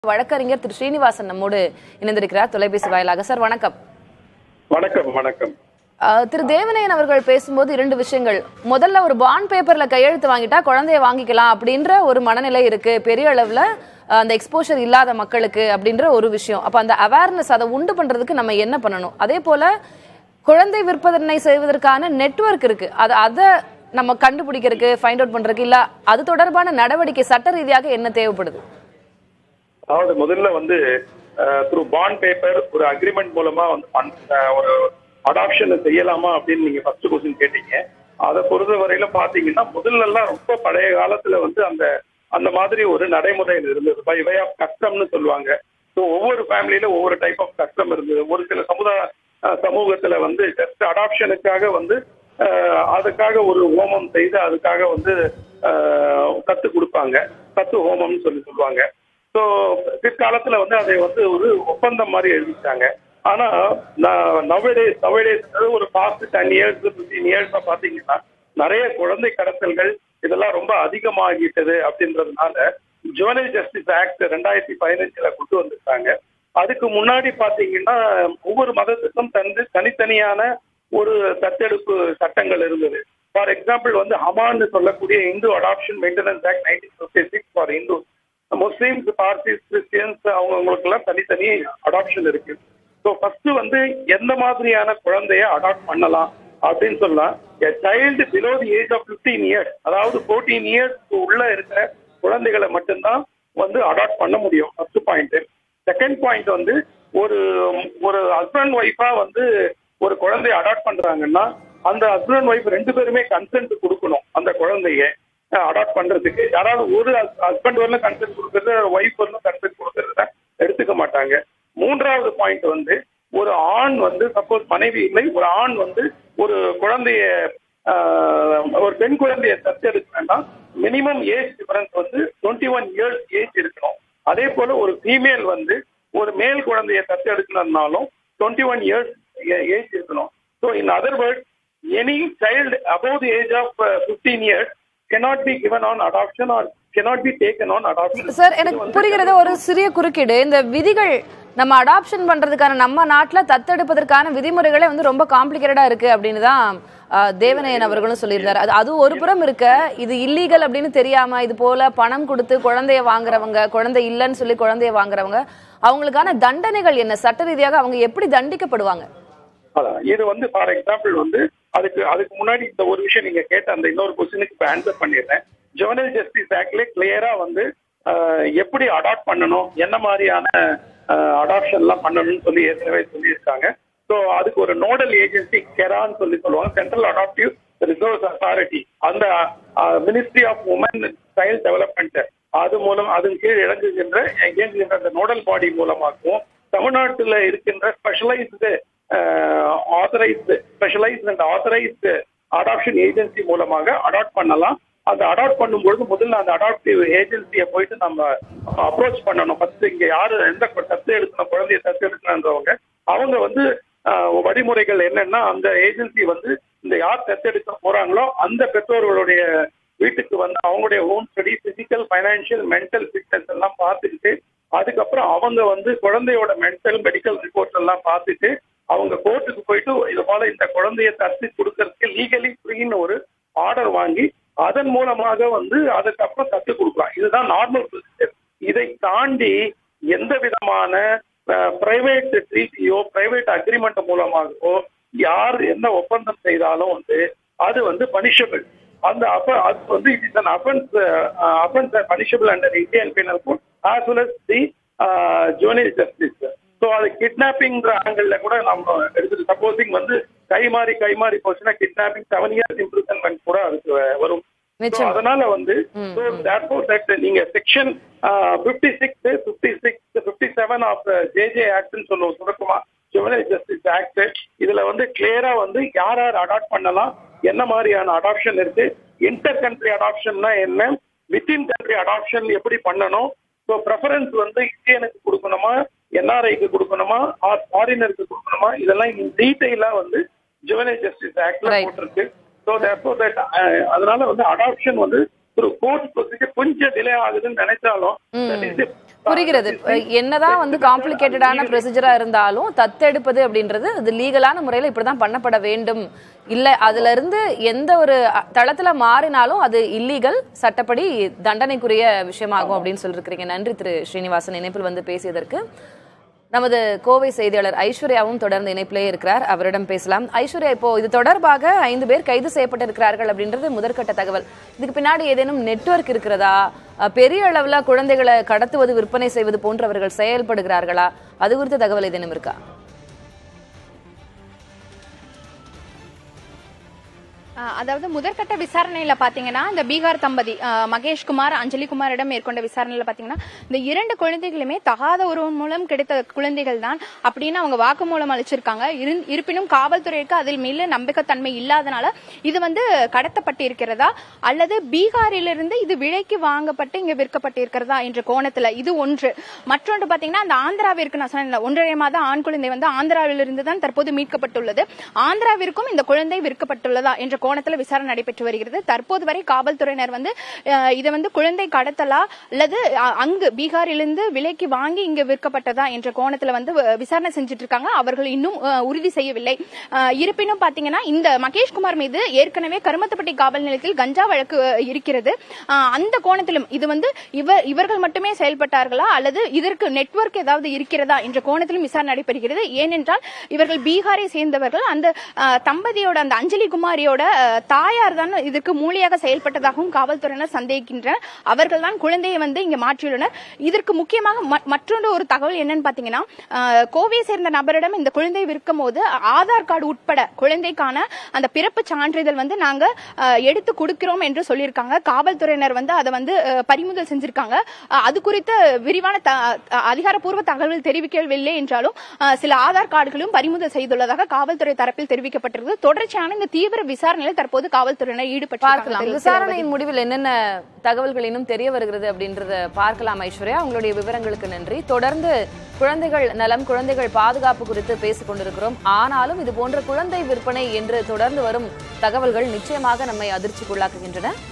வழக்கறிஞர் திரு ஸ்ரீனிவாசன் நம்மோடு இணைந்திருக்கிறார் தொலைபேசி வாயிலாக சார் வணக்கம் வணக்கம் வணக்கம் அஹ், திரு தேவனையன் அவர்கள் பேசும்போது இரண்டு விஷயங்கள் முதல்ல ஒரு பாண்ட் பேப்பர்ல கையெழுத்து வாங்கிட்டா குழந்தைய வாங்கிக்கலாம் அப்படின்ற ஒரு மனநிலை இருக்கு பெரிய அளவுல அஹ், அந்த எக்ஸ்போஷர் இல்லாத மக்களுக்கு அப்படின்ற ஒரு விஷயம் அப்ப அந்த அவேர்னஸ் அதை உண்டு பண்றதுக்கு நம்ம என்ன பண்ணணும் அதே போல குழந்தை விற்பனை செய்வதற்கான நெட்வொர்க் இருக்கு அது அதை நம்ம கண்டுபிடிக்கிறதுக்கு ஃபைண்ட் அவுட் பண்றதுக்கு இல்ல அது தொடர்பான நடவடிக்கை சட்ட ரீதியாக என்ன தேவைப்படுது அதாவது முதல்ல வந்து த்ரூ பாண்ட் பேப்பர் ஒரு அக்ரிமெண்ட் மூலமா வந்து fund, அஹ், ஒரு அடாப்ஷன் செய்யலாமா அப்படின்னு நீங்க ஃபர்ஸ்ட் கொஸ்டின் கேட்டீங்க அதை பொறுத்த வரையில பாத்தீங்கன்னா முதல்ல எல்லாம் ரொம்ப பழைய காலத்துல வந்து அந்த அந்த மாதிரி ஒரு நடைமுறையில் இருந்தது பை வே ஆஃப் கஸ்டம்னு சொல்லுவாங்க ஸோ ஒவ்வொரு ஃபேமிலியில ஒவ்வொரு டைப் ஆஃப் கஸ்டம் இருந்தது ஒரு சில சமுதாய அஹ், சமூகத்துல வந்து ஜஸ்ட் அடாப்ஷனுக்காக வந்து அஹ், அதுக்காக ஒரு ஹோமம் செய்து அதுக்காக வந்து அஹ், கத்து கொடுப்பாங்க கத்து ஹோமம்னு சொல்லி சொல்லுவாங்க ஸோ பிற்காலத்துல வந்து அதை வந்து ஒரு ஒப்பந்தம் மாதிரி எழுதிட்டாங்க ஆனா நவடேஸ் நவடேஸ் ஒரு past ten years fifteen years பாத்தீங்கன்னா நிறைய குழந்தை கடத்தல்கள் இதெல்லாம் ரொம்ப அதிகமாகிட்டது அப்படின்றதுனால ஜுவனல் ஜஸ்டிஸ் ஆக்ட் ரெண்டாயிரத்தி பதினஞ்சுல கொண்டு வந்திருக்காங்க அதுக்கு முன்னாடி பாத்தீங்கன்னா ஒவ்வொரு மதத்துக்கும் தந்து தனித்தனியான ஒரு தத்தெடுப்பு சட்டங்கள் இருந்தது ஃபார் எக்ஸாம்பிள் வந்து ஹமான்னு சொல்லக்கூடிய Hindu adoption maintenance act nineteen fifty six for Hindu Muslims Parsis Christians அவங்களுக்கு எல்லாம் தனித்தனி அடாப்ஷன் இருக்கு ஸோ ஃபர்ஸ்ட் வந்து எந்த மாதிரியான குழந்தைய அடாப்ட் பண்ணலாம் அப்படின்னு சொன்னா child below the age of 15 years அதாவது 14 இயர்ஸ் உள்ள இருக்கிற குழந்தைகளை மட்டும்தான் வந்து அடாப்ட் பண்ண முடியும் ஃபர்ஸ்ட் பாயிண்ட் செகண்ட் பாயிண்ட் வந்து ஒரு ஒரு ஹஸ்பண்ட் ஒய்ஃபா வந்து ஒரு குழந்தைய அடாப்ட் பண்றாங்கன்னா அந்த ஹஸ்பண்ட் ஒய்ஃப் ரெண்டு பேருமே கன்சென்ட் கொடுக்கணும் அந்த குழந்தைய அடாப்ட் பண்றதுக்கு யாராவது ஒரு ஹஸ்பண்ட் வரலும் கன்சென்ட் கொடுக்கறது ஒய்ஃப் வரலும் கன்சென்ட் கொடுக்கறத எடுத்துக்க மாட்டாங்க மூன்றாவது பாயிண்ட் வந்து ஒரு ஆண் வந்து சப்போஸ் மனைவி இல்லை ஒரு ஆண் வந்து ஒரு குழந்தைய ஆஹ், ஒரு பெண் குழந்தைய தத்தெடுக்கணும்னா மினிமம் ஏஜ் டிஃபரன்ஸ் வந்து டுவெண்ட்டி ஒன் இயர்ஸ் ஏஜ் இருக்கணும் அதே போல ஒரு ஃபீமேல் வந்து ஒரு மேல் குழந்தைய தத்தெடுக்கணும்னாலும் டுவெண்ட்டி ஒன் இயர்ஸ் ஏஜ் இருக்கணும் so in other word any child above the age of fifteen years cannot be given on adoption or cannot be taken on adoption. Sir எனக்கு புரிகிறது ஒரு சிறிய குறுக்கீடு இந்த விதிகள் நம்ம அடாப்ஷன் பண்றதுக்கான நம்ம நாட்டுல தத்தெடுப்பதற்கான விதிமுறைகளே வந்து ரொம்ப காம்ப்ளிகேட்டடா இருக்கு அப்படின்னு தான் ஆஹ், தேவநயன் அவர்களும் சொல்லியிருந்தாரு அது அது ஒரு புறம் இருக்க இது இல்லீகல் அப்படின்னு தெரியாம இது போல பணம் கொடுத்து குழந்தைய வாங்குறவங்க குழந்தை இல்லைன்னு சொல்லி குழந்தைய வாங்குறவங்க அவங்களுக்கான தண்டனைகள் என்ன சட்ட ரீதியாக அவங்க எப்படி தண்டிக்கப்படுவாங்க அதான் இது வந்து ஃபார் எக்ஸாம்பிள் வந்து அதுக்கு அதுக்கு முன்னாடி இந்த ஒரு விஷயம் நீங்க கேட்ட அந்த இன்னொரு கொஸ்டினுக்கு இப்போ ஆன்சர் பண்ணிடுறேன் ஜுவனல் ஜஸ்டிஸ் ஆக்ட்ல கிளியரா வந்து ஆஹ், எப்படி அடாப்ட் பண்ணணும் என்ன மாதிரியான அடாப்ஷன் எல்லாம் பண்ணணும்னு சொல்லி ஏற்கனவே சொல்லியிருக்காங்க ஸோ அதுக்கு ஒரு நோடல் ஏஜென்சி கெரான்னு சொல்லி சொல்லுவாங்க சென்ட்ரல் அடாப்டிவ் ரிசோர்ஸ் அத்தாரிட்டி அந்த ministry of women child development அது மூலம் அதன் கீழ் இறங்குகின்ற இயங்குகின்ற அந்த நோடல் பாடி மூலமாகவும் தமிழ்நாட்டில் இருக்கின்ற specialised authorised specialised and authorised adoption agency மூலமாக அடாப்ட் பண்ணலாம் அந்த அடாப்ட் பண்ணும்பொழுது முதல்ல அந்த அடாப்டிவ் ஏஜென்சியை போயிட்டு நம்ம அப்ரோச் பண்ணணும் ஃபர்ஸ்ட் இங்க யாரு எந்த கு- தத்து எடுக்கணும் குழந்தைய தத்து எடுக்கணுன்றவங்க அவங்க வந்து ஆஹ், வழிமுறைகள் என்னன்னா அந்த ஏஜென்சி வந்து இந்த யார் தத்தெடுக்க போறாங்களோ அந்த பெற்றோர்களுடைய வீட்டுக்கு வந்து அவங்களுடைய home study physical financial mental fitness எல்லாம் பார்த்துக்கிட்டு அதுக்கப்புறம் அவங்க வந்து குழந்தையோட மென்டல் மெடிக்கல் ரிப்போர்ட்ஸ் எல்லாம் பார்த்துட்டு அவங்க கோர்ட்டுக்கு போயிட்டு இது போல இந்த குழந்தைய தத்து கொடுக்கறதுக்கு லீகலி ஃப்ரீன்னு ஒரு ஆர்டர் வாங்கி அதன் மூலமாக வந்து அதுக்கப்புறம் தத்து கொடுக்கலாம் இதுதான் நார்மல் ப்ரொசீஜர் இதை தாண்டி எந்த விதமான பிரைவேட் ட்ரீட்டியோ பிரைவேட் அக்ரிமெண்ட் மூலமாகவோ யார் என்ன ஒப்பந்தம் செய்தாலும் வந்து அது வந்து பனிஷபிள் அந்த அப்ப அது வந்து it is an offence offence punishable under Indian penal code as well as the juvenile justice so அது கிட்னாப்பிங்கிற ஆங்கிள் கூட நம்ம எடுத்துட்டு சப்போசிங் வந்து கை மாறி கை மாறி போச்சுன்னா கிட்னாப்பிங் செவன் இயர்ஸ் இம்ப்ரூவ்மெண்ட் கூட அதுக்கு வரும் So, நிச்சயம் அதனால வந்து so therefore that நீங்க section fifty six fifty six fifty seven of JJ ஆக்ட்னு சொல்லுவோம் சுருக்கமா ஜுவனல் ஜஸ்டிஸ் ஆக்ட் இதுல வந்து கிளியரா வந்து யார் யார் அடாப்ட் பண்ணலாம் என்ன மாதிரியான அடாப்ஷன் இருக்கு இன்டர் கண்ட்ரி அடாப்ஷன்னா என்ன வித்தின் கண்ட்ரி அடாப்ஷன் எப்படி பண்ணணும் ஸோ ப்ரெஃபரன்ஸ் வந்து இந்தியனுக்கு கொடுக்கணுமா என்ஆர்ஐக்கு கொடுக்கணுமா ஆர் ஃபாரினருக்கு கொடுக்கணுமா இதெல்லாம் டீட்டெயிலா வந்து ஜுவனல் ஜஸ்டிஸ் ஆக்ட்ல Right. போட்டிருக்கு ஸோ தேர்ஃபோர் தட் அதனால வந்து அடாப்ஷன் வந்து ஒரு கோர்ட் ப்ரொசீஜர் கொஞ்சம் டிலே ஆகுதுன்னு நினைச்சாலும் that is the புரிகிறது என்னதான் வந்து காம்ப்ளிகேட்டடான ப்ரொசீஜரா இருந்தாலும் தத்தெடுப்பது அப்படின்றது அது லீகலான முறையில இப்படிதான் பண்ணப்பட வேண்டும் இல்ல அதுல இருந்து எந்த ஒரு அ, தளத்துல மாறினாலும் அது இல்லீகல் சட்டப்படி தண்டனைக்குரிய விஷயமாகும் அப்படின்னு சொல்லிருக்கிறீங்க நன்றி திரு ஸ்ரீனிவாசன் இணைப்பில் வந்து பேசியதற்கு நமது கோவை செய்தியாளர் ஐஸ்வர்யாவும் தொடர்ந்து இணைப்பிலே இருக்கிறார் அவரிடம் பேசலாம் ஐஸ்வர்யா இப்போ இது தொடர்பாக ஐந்து பேர் கைது செய்யப்பட்டிருக்கிறார்கள் அப்படின்றது முதற்கட்ட தகவல் இதுக்கு பின்னாடி ஏதேனும் நெட்வொர்க் இருக்கிறதா அஹ், பெரிய அளவுல குழந்தைகளை கடத்துவது விற்பனை செய்வது போன்றவர்கள் செயல்படுகிறார்களா அது குறித்த தகவல் ஏதேனும் இருக்கா ஆஹ் அதாவது முதற்கட்ட விசாரணையில பாத்தீங்கன்னா இந்த பீகார் தம்பதி ஆஹ் மகேஷ்குமார் அஞ்சலி குமாரிடம் மேற்கொண்ட விசாரணையில பாத்தீங்கன்னா இந்த இரண்டு குழந்தைகளுமே தகாத உறவு மூலம் கிடைத்த குழந்தைகள் தான் அப்படின்னு அவங்க வாக்குமூலம் அளிச்சிருக்காங்க இருந்- இருப்பினும் காவல்துறைக்கு அதில் மேல நம்பிக்கைத்தன்மை இல்லாதனால இது வந்து கடத்தப்பட்டிருக்கிறதா அல்லது பீகாரிலிருந்து இது விலைக்கு வாங்கப்பட்டு இங்க விற்கப்பட்டிருக்கிறதா என்ற கோணத்துல இது ஒன்று மற்றொன்று பாத்தீங்கன்னா அந்த ஆந்திராவிற்கு நான் சொன்னேன் ஒன்றரை மாத ஆண் குழந்தை வந்து ஆந்திராவிலிருந்து தான் தற்போது மீட்கப்பட்டுள்ளது ஆந்திராவிற்கும் இந்த குழந்தை விற்கப்பட்டுள்ளதா என்ற கோணத்துல விசாரணை நடைபெற்று வருகிறது தற்போது வரை காவல்துறையினர் வந்து அஹ், இதை வந்து குழந்தை கடத்தலா அல்லது அ- அங்கு பீகாரிலிருந்து விலைக்கு வாங்கி இங்க விற்கப்பட்டதா என்ற கோணத்துல வந்து அஹ், விசாரணை செஞ்சுட்டு இருக்காங்க அவர்கள் இன்னும் அஹ், உறுதி செய்யவில்லை அஹ், இருப்பினும் பாத்தீங்கன்னா இந்த மகேஷ்குமார் மீது ஏற்கனவே கருமத்தப்பட்டி காவல் நிலையத்தில் கஞ்சா வழக்கு அஹ், இருக்கிறது அஹ், அந்த கோணத்திலும் இது வந்து இவர் இவர்கள் மட்டுமே செயல்பட்டார்களா அல்லது இதற்கு நெட்வொர்க் ஏதாவது இருக்கிறதா என்ற கோணத்திலும் விசாரணை நடைபெறுகிறது ஏனென்றால் இவர்கள் பீகாரை சேர்ந்தவர்கள் அந்த அஹ், தம்பதியோட அந்த அஞ்சலி குமாரியோட அஹ், தாயார் தான் இதற்கு மூலியாக செயல்பட்டதாகவும் காவல்துறையினர் சந்தேகிக்கின்றனர் அவர்கள் தான் குழந்தையை வந்து இங்க மாற்றியுள்ளனர் இதற்கு முக்கியமாக ம- மற்றொரு ஒரு தகவல் என்னன்னு பாத்தீங்கன்னா அஹ், கோவையை சேர்ந்த நபரிடம் இந்த குழந்தை விற்கும் போது ஆதார் கார்டு உட்பட குழந்தைக்கான அந்த பிறப்பு சான்றிதழ் வந்து நாங்க அஹ், எடுத்து கொடுக்கிறோம் என்று சொல்லியிருக்காங்க காவல்துறையினர் வந்து அதை வந்து அஹ், பறிமுதல் செஞ்சிருக்காங்க அஹ், அது குறித்த விரிவான த- அஹ், அதிகாரப்பூர்வ தகவல் தெரிவிக்கவில்லை என்றாலும் அஹ், சில ஆதார் கார்டுகளும் பறிமுதல் செய்துள்ளதாக காவல்துறை தரப்பில் தெரிவிக்கப்பட்டிருக்கிறது தொடர்ச்சியான இந்த தீவிர விசாரணையில் தற்போது காவல்துறையினர் ஈடுபட்டு பார்க்கலாம் விசாரணையின் முடிவில் என்னென்ன தகவல்கள் இன்னும் தெரிய வருகிறது அப்படின்றத பார்க்கலாம் ஐஸ்வர்யா உங்களுடைய விவரங்களுக்கு நன்றி தொடர்ந்து குழந்தைகள் நலம் குழந்தைகள் பாதுகாப்பு குறித்து பேசிக் கொண்டிருக்கிறோம் ஆனாலும் இது போன்ற குழந்தை விற்பனை என்று தொடர்ந்து வரும் தகவல்கள் நிச்சயமாக நம்மை அதிர்ச்சிக்குள்ளாக்குகின்றன